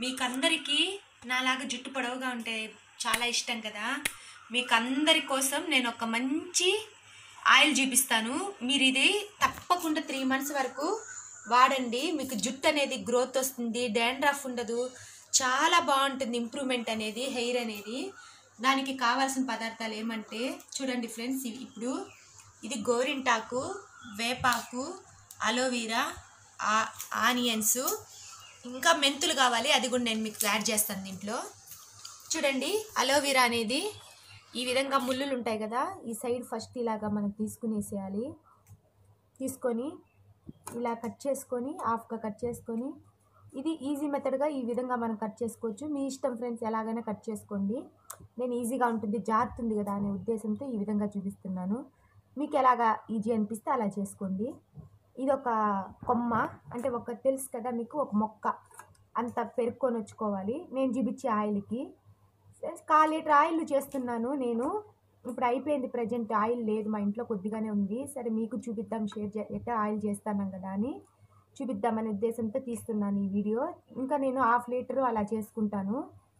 మీకందరికీ నాలాగా జుట్టు పొడవుగా ఉంటే చాలా ఇష్టం కదా మీకు అందరి కోసం నేను ఒక మంచి ఆయిల్ చూపిస్తాను మీరు ఇది తప్పకుండా త్రీ మంత్స్ వరకు వాడండి మీకు జుట్టు అనేది గ్రోత్ వస్తుంది డాండ్రఫ్ ఉండదు చాలా బాగుంటుంది ఇంప్రూవ్మెంట్ అనేది హెయిర్ అనేది దానికి కావాల్సిన పదార్థాలు ఏమంటే చూడండి ఫ్రెండ్స్ ఇవి ఇప్పుడు ఇది గోరింటాకు వేపాకు అలోవీరా ఆ- ఆనియన్స్ ఇంకా మెంతులు కావాలి అది కూడా నేను మీకు యాడ్ చేస్తాను దీంట్లో చూడండి అలోవీరా అనేది ఈ విధంగా ముళ్ళులు ఉంటాయి కదా ఈ సైడ్ ఫస్ట్ ఇలాగా మనం తీసుకునేసేయాలి తీసుకొని ఇలా కట్ చేసుకొని హాఫ్గా కట్ చేసుకొని ఇది ఈజీ మెథడ్గా ఈ విధంగా మనం కట్ చేసుకోవచ్చు మీ ఇష్టం ఫ్రెండ్స్ ఎలాగైనా కట్ చేసుకోండి నేను ఈజీగా ఉంటుంది జారుతుంది కదా అనే ఉద్దేశంతో ఈ విధంగా చూపిస్తున్నాను మీకు ఎలాగా ఈజీ అనిపిస్తే అలా చేసుకోండి ఇది ఒక కొమ్మ అంటే ఒక తెలుసు కదా మీకు ఒక మొక్క అంత పెరుక్కొని వచ్చుకోవాలి నేను చూపించే ఆయిల్కి ఫ్రెండ్స్ కాల్ లీటర్ ఆయిల్ చేస్తున్నాను నేను ఇప్పుడు అయిపోయింది ప్రజెంట్ ఆయిల్ లేదు మా ఇంట్లో కొద్దిగానే ఉంది సరే మీకు చూపిద్దాం షేర్ చే ఎట్లా ఆయిల్ చేస్తాను కదా అని చూపిద్దామనే ఉద్దేశంతో తీస్తున్నాను ఈ వీడియో ఇంకా నేను హాఫ్ లీటర్ అలా చేసుకుంటాను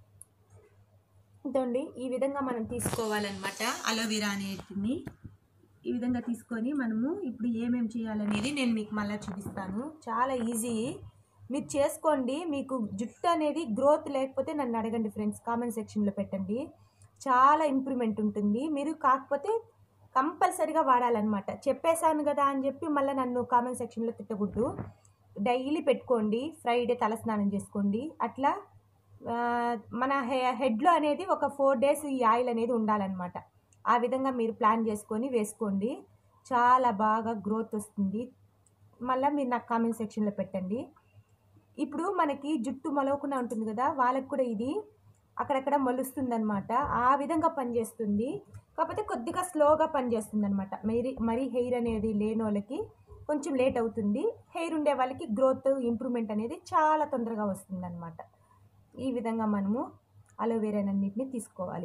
ఇదండి ఈ విధంగా మనం తీసుకోవాలన్నమాట అలోవెరా అనేది ఈ విధంగా తీసుకొని మనము ఇప్పుడు ఏమేమి చేయాలనేది నేను మీకు మళ్ళీ చూపిస్తాను చాలా ఈజీ మీరు చేసుకోండి మీకు జుట్టు అనేది గ్రోత్ లేకపోతే నన్ను అడగండి ఫ్రెండ్స్ కామెంట్ సెక్షన్లో పెట్టండి చాలా ఇంప్రూవ్మెంట్ ఉంటుంది మీరు కాకపోతే కంపల్సరీగా వాడాలన్నమాట చెప్పేశాను కదా అని చెప్పి మళ్ళీ నన్ను కామెంట్ సెక్షన్లో తిట్టకూడదు డైలీ పెట్టుకోండి ఫ్రైడే తలస్నానం చేసుకోండి అట్లా ఆ, మన హె హెడ్లో అనేది ఒక ఫోర్ డేస్ ఈ ఆయిల్ అనేది ఉండాలన్నమాట ఆ విధంగా మీరు ప్లాన్ చేసుకొని వేసుకోండి చాలా బాగా గ్రోత్ వస్తుంది మళ్ళీ మీరు నాకు కామెంట్ సెక్షన్లో పెట్టండి ఇప్పుడు మనకి జుట్టు మొలవకుండా ఉంటుంది కదా వాళ్ళకి కూడా ఇది అక్కడక్కడ మొలుస్తుంది అనమాట ఆ విధంగా పనిచేస్తుంది కాకపోతే కొద్దిగా స్లోగా పనిచేస్తుంది అనమాట మరి మరీ హెయిర్ అనేది లేని వాళ్ళకి కొంచెం లేట్ అవుతుంది హెయిర్ ఉండే వాళ్ళకి గ్రోత్ ఇంప్రూవ్మెంట్ అనేది చాలా తొందరగా వస్తుంది అనమాట ఈ విధంగా మనము అలోవేరానన్నిటిని తీసుకోవాలి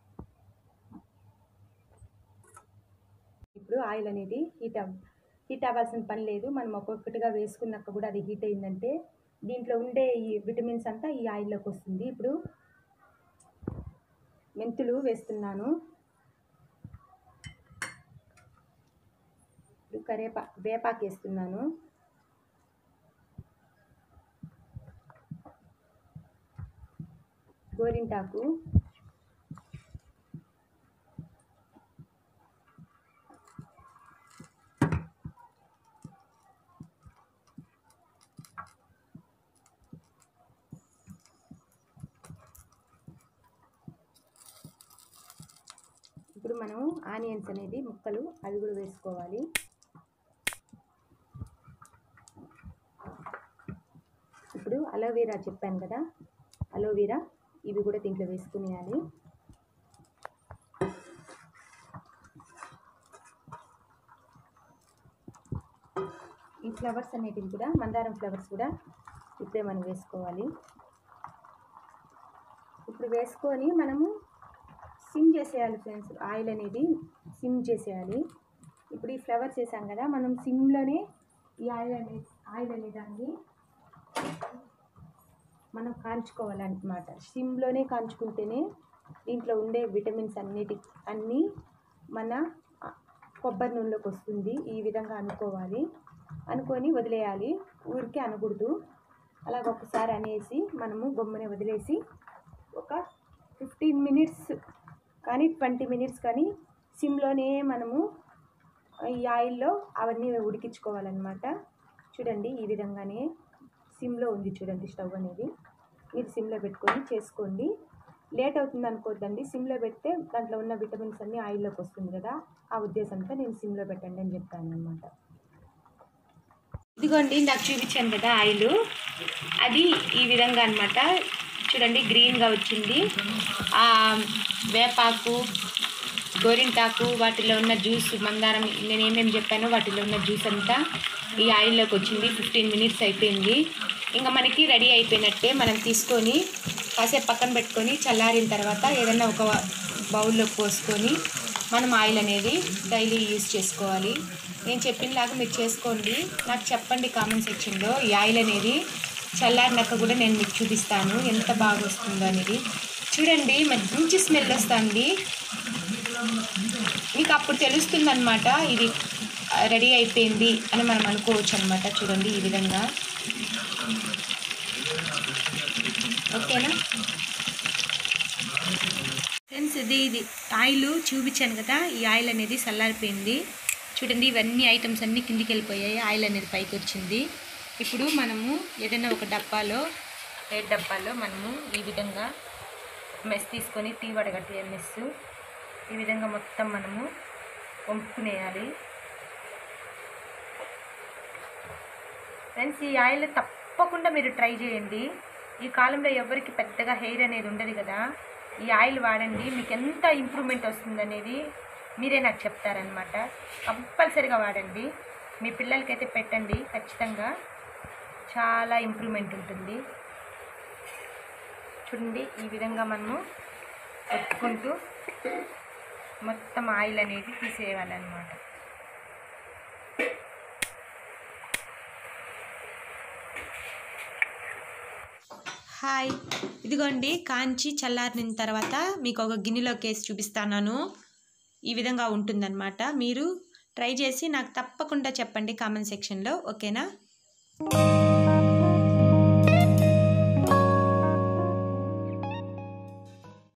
ఇప్పుడు ఆయిల్ అనేది హీట్ అవ్ హీట్ అవ్వాల్సిన పని లేదు మనం ఒక్కొక్కటిగా వేసుకున్నాక కూడా అది హీట్ అయిందంటే దీంట్లో ఉండే ఈ విటమిన్స్ అంతా ఈ ఆయిల్లోకి వస్తుంది ఇప్పుడు మెంతులు వేస్తున్నాను ఇప్పుడు కరేపా వేపాకు వేస్తున్నాను గోరింటాకు ఇప్పుడు మనం ఆనియన్స్ అనేది ముక్కలు అవి కూడా వేసుకోవాలి ఇప్పుడు అలోవెరా చెప్పాను కదా అలోవెరా ఇవి కూడా దీంట్లో వేసుకునేయాలి ఈ ఫ్లవర్స్ అనేటివి కూడా మందారం ఫ్లవర్స్ కూడా ఇప్పుడే మనం వేసుకోవాలి ఇప్పుడు వేసుకొని మనము సిమ్ చేసేయాలి ఫ్రెండ్స్ ఆయిల్ అనేది సిమ్ చేసేయాలి ఇప్పుడు ఈ ఫ్లవర్స్ వేసాం కదా మనం సిమ్లోనే ఈ ఆయిల్ అనేది ఆయిల్ అనే దాన్ని మనం కాంచుకోవాలన్నమాట సిమ్లోనే కాంచుకుంటేనే దీంట్లో ఉండే విటమిన్స్ అన్నిటి అన్నీ మన ఆ, కొబ్బరి నూనెలోకి వస్తుంది ఈ విధంగా అనుకోవాలి అనుకొని వదిలేయాలి ఊరికే అనకూడదు అలాగ ఒకసారి అనేసి మనము బొమ్మని వదిలేసి ఒక ఫిఫ్టీన్ మినిట్స్ కానీ ట్వంటీ మినిట్స్ కానీ సిమ్లోనే మనము ఈ ఆయిల్లో అవన్నీ ఉడికించుకోవాలన్నమాట చూడండి ఈ విధంగానే సిమ్లో ఉంది చూడండి స్టవ్ అనేది మీరు సిమ్లో పెట్టుకొని చేసుకోండి లేట్ అవుతుంది అనుకోవద్దండి సిమ్లో పెడితే దాంట్లో ఉన్న విటమిన్స్ అన్నీ ఆయిల్లోకి వస్తుంది కదా ఆ ఉద్దేశంతో నేను సిమ్లో పెట్టండి అని చెప్తాను అనమాట ఇదిగోండి నాకు చూపించాను కదా ఆయిల్ అది ఈ విధంగా అన్నమాట చూడండి గ్రీన్గా వచ్చింది ఆ వేపాకు గోరింటాకు వాటిలో ఉన్న జ్యూస్ మందారం నేను ఏమేమి చెప్పానో వాటిలో ఉన్న జ్యూస్ అంతా ఈ ఆయిల్లోకి వచ్చింది ఫిఫ్టీన్ మినిట్స్ అయిపోయింది ఇంకా మనకి రెడీ అయిపోయినట్టే మనం తీసుకొని కాసేపు పక్కన పెట్టుకొని చల్లారిన తర్వాత ఏదైనా ఒక బౌల్లోకి పోసుకొని మనం ఆయిల్ అనేది డైలీ యూజ్ చేసుకోవాలి నేను చెప్పినలాగా మీరు చేసుకోండి నాకు చెప్పండి కామెంట్ సెక్షన్లో ఈ ఆయిల్ అనేది చల్లారినాక కూడా నేను మీకు చూపిస్తాను ఎంత బాగా వస్తుందో అనేది చూడండి మంచి స్మెల్ వస్తుంది మీకు అప్పుడు తెలుస్తుంది అనమాట ఇది రెడీ అయిపోయింది అని మనం అనుకోవచ్చు అనమాట చూడండి ఈ విధంగా ఓకేనా ఫ్రెండ్స్ ఇది ఇది ఆయిల్ చూపించాను కదా ఈ ఆయిల్ అనేది చల్లారిపోయింది చూడండి ఇవన్నీ ఐటమ్స్ అన్నీ కిందికి వెళ్ళిపోయాయి ఆయిల్ అనేది పైకి వచ్చింది ఇప్పుడు మనము ఏదైనా ఒక డబ్బాలో ఏ డబ్బాలో మనము ఈ విధంగా మెస్ తీసుకొని టీ వడగట్టే మెస్ ఈ విధంగా మొత్తం మనము వంపుకునేయాలి ఫ్రెండ్స్ ఈ ఆయిల్ తప్పకుండా మీరు ట్రై చేయండి ఈ కాలంలో ఎవరికి పెద్దగా హెయిర్ అనేది ఉండదు కదా ఈ ఆయిల్ వాడండి మీకు ఎంత ఇంప్రూవ్మెంట్ వస్తుంది అనేది మీరే నాకు చెప్తారనమాట కంపల్సరీగా వాడండి మీ పిల్లలకైతే పెట్టండి ఖచ్చితంగా చాలా ఇంప్రూవ్మెంట్ ఉంటుంది చూడండి ఈ విధంగా మనము పెట్టుకుంటూ మొత్తం ఆయిల్ అనేది తీసేయాలన్నమాట హాయ్ ఇదిగోండి కాంచి చల్లారిన తర్వాత మీకు ఒక గిన్నెలోకి వేసి చూపిస్తాను ఈ విధంగా ఉంటుందన్నమాట మీరు ట్రై చేసి నాకు తప్పకుండా చెప్పండి కామెంట్ సెక్షన్లో ఓకేనా